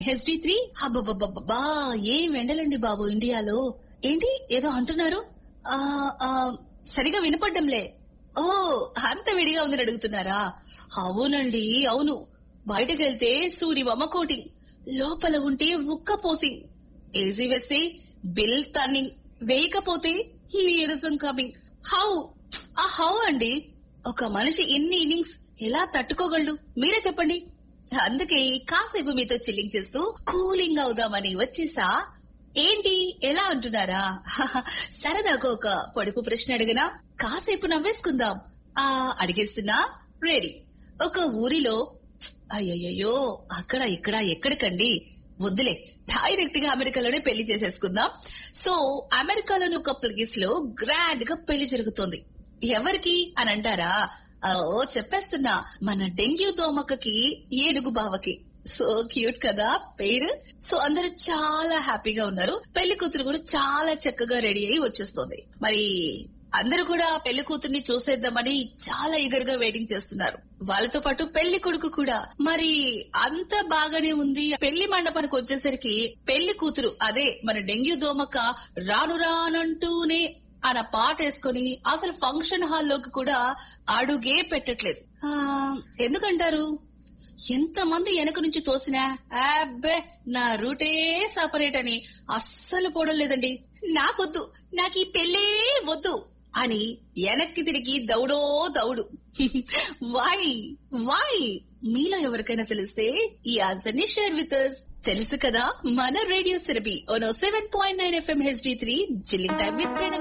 HD three హబ్బబ్బబ్బబ్బా ఏం ఎండలండి బాబు ఇండియాలో ఏంటి ఏదో అంటున్నారు ఆ ఆ, సరిగా వినపడ్డంలే ఓ అంత విడిగా ఉందని అడుగుతున్నారా అవునండి అవును బయటకెళ్తే సూర్యబొమ్మ కోటింగ్ లోపల ఉంటే ఉక్క పోసింగ్ ఏసీ వేస్తే బిల్ టర్నింగ్ వేయకపోతే నీరసం కమింగ్ హౌ ఆ హౌ అండి ఒక మనిషి ఇన్ని ఇన్నింగ్స్ ఎలా తట్టుకోగలడు మీరే చెప్పండి అందుకే కాసేపు మీతో చిల్లింగ్ చేస్తూ కూలింగ్ అవుదామని వచ్చేసా ఏంటి ఎలా అంటున్నారా సరదాగా ఒక పొడుపు ప్రశ్న అడిగినా కాసేపు నవ్వేసుకుందాం ఆ అడిగేస్తున్నా రెడీ ఒక ఊరిలో అయ్యయ్యో అక్కడ ఇక్కడ ఎక్కడికండి వద్దులే డైరెక్ట్ గా అమెరికాలోనే పెళ్లి చేసేసుకుందాం సో అమెరికాలోని ఒక ప్లేస్ లో గ్రాండ్ గా పెళ్లి జరుగుతుంది ఎవరికి అని అంటారా ఆ, ఓ చెప్పేస్తున్నా మన డెంగ్యూ దోమకకి ఏనుగు బావకి సో క్యూట్ కదా పేరు సో అందరూ చాలా హ్యాపీగా ఉన్నారు పెళ్లి కూతురు కూడా చాలా చక్కగా రెడీ అయి వచ్చేస్తుంది మరి అందరూ కూడా పెళ్లి కూతుర్ని చూసేద్దామని చాలా ఈగర్ గా వెయిటింగ్ చేస్తున్నారు వాళ్ళతో పాటు పెళ్లి కొడుకు కూడా మరి అంత బాగానే ఉంది పెళ్లి మండపానికి వచ్చేసరికి పెళ్లి కూతురు అదే మన డెంగ్యూ దోమక రాను రానంటూనే అన్న పాట వేసుకుని అసలు ఫంక్షన్ హాల్లోకి కూడా అడుగే పెట్టట్లేదు ఆ, ఎందుకంటారు ఎంతమంది వెనక నుంచి తోసినా అబ్బే నా రూటే సపరేట్ అని అస్సలు పోవడం లేదండి నాకొద్దు నాకు ఈ పెళ్ళే వద్దు అని వెనక్కి తిరిగి దౌడో దౌడు వాయ్ వాయ్ మీలో ఎవరికైనా తెలిస్తే ఈ ఆన్సర్ ని షేర్ విత్ us తెలుసు కదా మన రేడియో సెరబీ ఓనో seven point nine FM HD three chilling time with Pranavi